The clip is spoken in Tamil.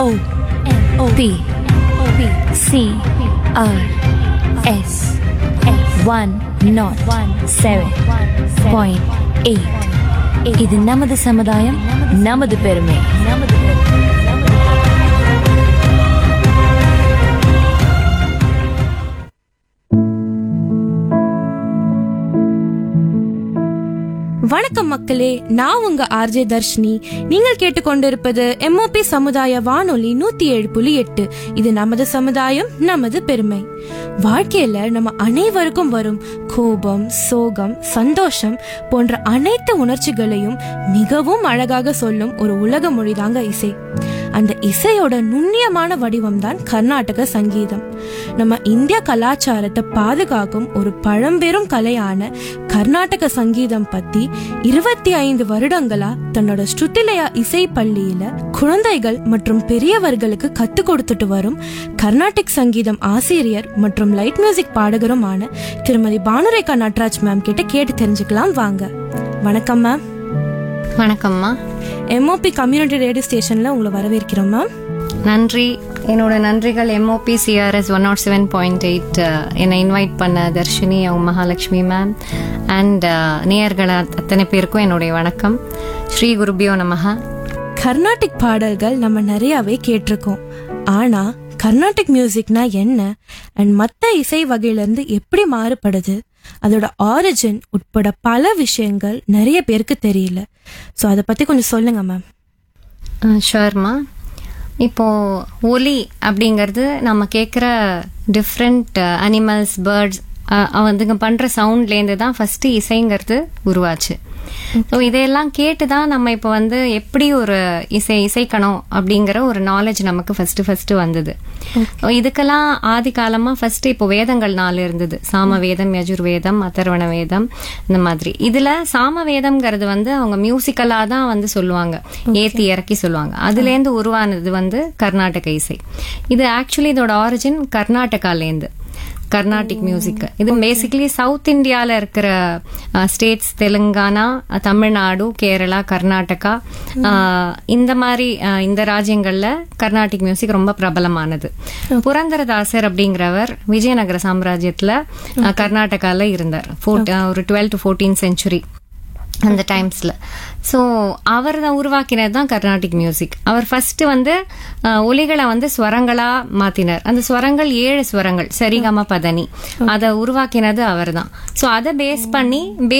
O P P C R S one nought seven point eight இது நமது சமுதாயம் நமது பெருமை நமது பெருமை வணக்கம் மக்களே நான் உங்க ஆர்ஜே தர்ஷினி நீங்கள் கேட்டுக்கொண்டிருப்பது எம்ஓபி சமுதாய வானொலி நூத்தி ஏழு புள்ளி எட்டு இது நமது சமுதாயம் நமது பெருமை வாழ்க்கையில நம்ம அனைவருக்கும் வரும் கோபம் சோகம் சந்தோஷம் போன்ற அனைத்து உணர்ச்சிகளையும் மிகவும் அழகாக சொல்லும் ஒரு உலக மொழிதாங்க இசை அந்த இசையோட நுண்ணியமான வடிவம் தான் கர்நாடக சங்கீதம் நம்ம இந்திய கலாச்சாரத்தை பாதுகாக்கும் ஒரு பழம்பெரும் கலையான கர்நாடக சங்கீதம் பத்தி இருபத்தி ஐந்து வருடங்களா தன்னோட ஸ்ருதிலயா இசை பள்ளியில குழந்தைகள் மற்றும் பெரியவர்களுக்கு கத்து கொடுத்துட்டு வரும் கர்நாடிக் சங்கீதம் ஆசிரியர் மற்றும் லைட் மியூசிக் பாடகருமான திருமதி பானுரேகா நட்ராஜ் மேம் கிட்ட கேட்டு தெரிஞ்சுக்கலாம் வாங்க வணக்கம் மேம் வணக்கம்மா எம்ஓபி கம்யூனிட்டி ரேடியோ ஸ்டேஷன்ல உங்களை வரவேற்கிறோம் மேம் நன்றி என்னோட நன்றிகள் MOP CRS one nought seven point eight என்னை இன்வைட் பண்ண தர்ஷினி அவங்க மகாலட்சுமி மேம் அண்ட் நேயர்கள் அத்தனை பேருக்கும் என்னுடைய வணக்கம் ஸ்ரீ குருபியோ நமஹ கர்நாடிக் பாடல்கள் நம்ம நிறையவே கேட்டிருக்கோம் ஆனா கர்நாடிக் மியூசிக்னா என்ன அண்ட் மத்த இசை வகையில இருந்து எப்படி மாறுபடுது அதோட ஆரிஜின் உட்பட பல விஷயங்கள் நிறைய பேருக்கு தெரியல ஸோ அதை பத்தி கொஞ்சம் சொல்லுங்க மேம் ஷுவர்மா இப்போ ஒலி அப்படிங்கிறது நம்ம கேட்குற டிஃப்ரெண்ட் அனிமல்ஸ் பேர்ட்ஸ் வந்துங்க பண்ற சவுண்ட்லேருந்து தான் ஃபர்ஸ்ட் இசைங்கிறது உருவாச்சு ஸோ இதையெல்லாம் கேட்டு தான் நம்ம இப்போ வந்து எப்படி ஒரு இசை இசைக்கணும் அப்படிங்கிற ஒரு நாலேஜ் நமக்கு ஃபர்ஸ்ட் ஃபர்ஸ்ட் வந்தது So இதுக்கெல்லாம் ஆதி காலமா ஃபர்ஸ்ட் இப்போ வேதங்கள் நாலு இருந்தது சாம வேதம் யஜுர்வேதம் அதர்வண வேதம் இந்த மாதிரி இதுல சாம வேதம்ங்கிறது வந்து அவங்க மியூசிக்கலா தான் வந்து சொல்லுவாங்க ஏத்தி இறக்கி சொல்லுவாங்க அதுல இருந்து உருவானது வந்து கர்நாடக இசை இது ஆக்சுவலி இதோட ஆரிஜின் கர்நாடகாலேருந்து கர்நாடிக் மியூசிக் இது பேசிக்கலி சவுத் இந்தியால இருக்கிற ஸ்டேட்ஸ் தெலுங்கானா தமிழ்நாடு கேரளா கர்நாடகா அஹ், இந்த மாதிரி அஹ், இந்த ராஜ்யங்கள்ல கர்நாடிக் மியூசிக் ரொம்ப பிரபலமானது புரந்தரதாசர் அப்படிங்கிறவர் விஜயநகர சாம்ராஜ்யத்துல அஹ், கர்நாடகால இருந்தார் Fourt- அஹ், ஒரு டுவெல் டு ஃபோர்டீன் செஞ்சுரி அந்த டைம்ஸ்ல ஸோ அவர் தான் உருவாக்கினது தான் கர்நாடிக் மியூசிக் அவர் ஃபர்ஸ்ட் வந்து அஹ், ஒலிகளை வந்து ஸ்வரங்களா மாத்தினார் அந்த ஸ்வரங்கள் ஏழு ஸ்வரங்கள் சரிகம பதனி அதை உருவாக்கினது அவர் தான் ஸோ அதை பேஸ் பண்ணி